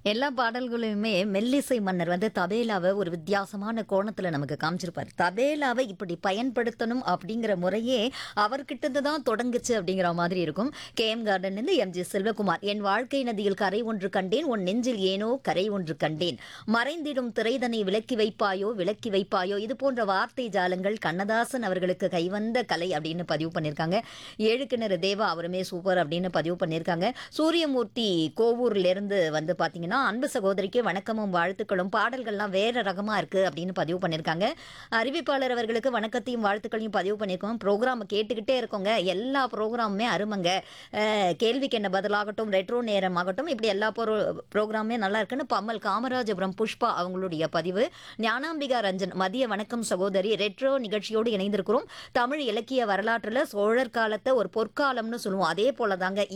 எல்லா பாடல்களுமே மெல்லிசை மன்னர் வந்து தபேலாவை ஒரு வித்தியாசமான கோணத்துல நமக்கு காமிச்சிருப்பார் தபேலாவை இப்படி பயன்படுத்தணும் அப்படிங்கிற முறையே அவர்கிட்ட தான் தொடங்குச்சு அப்படிங்கிற மாதிரி இருக்கும் கே எம் கார்டன் இருந்து எம் ஜி செல்வகுமார் என் வாழ்க்கை நதியில் கரை ஒன்று கண்டேன் உன் நெஞ்சில் ஏனோ கரை ஒன்று கண்டேன் மறைந்திடும் திரைதனை விலக்கி வைப்பாயோ விலக்கி வைப்பாயோ இது போன்ற வார்த்தை ஜாலங்கள் கண்ணதாசன் அவர்களுக்கு கைவந்த கலை அப்படின்னு பதிவு பண்ணியிருக்காங்க ஏழு கிணறு தேவா அவருமே சூப்பர் அப்படின்னு பதிவு பண்ணியிருக்காங்க சூரியமூர்த்தி கோவூர்ல இருந்து வந்து பாத்தீங்கன்னா அன்பு சகோதரிக்கு வணக்கமும் வாழ்த்துக்களும் பாடல்கள்லாம் வேற ரகமா இருக்கு அப்படின்னு பதிவு பண்ணியிருக்காங்க அறிவிப்பாளர் அவர்களுக்கு வணக்கத்தையும் வாழ்த்துக்களையும் பதிவு பண்ணியிருக்கோம் ப்ரோக்ராம் கேட்டுக்கிட்டே இருக்கோங்க எல்லா ப்ரோக்ராமுமே அருமைங்க அஹ், கேள்விக்கு என்ன பதிலாகட்டும் ரெட்ரோ நேரம் ஆகட்டும் இப்படி எல்லா ப்ரோ ப்ரோக்ராமே நல்லா இருக்குன்னு பம்மல் காமராஜபுரம் புஷ்பா அவங்களுடைய பதிவு ஞானாம்பிகா ரஞ்சன் மதிய வணக்கம் சகோதரி ரெட்ரோ நிகழ்ச்சியோடு இணைந்திருக்கிறோம் தமிழ் இலக்கிய வரலாற்றுல சோழர் காலத்தை ஒரு பொற்காலம்னு சொல்லுவோம் அதே போல தாங்க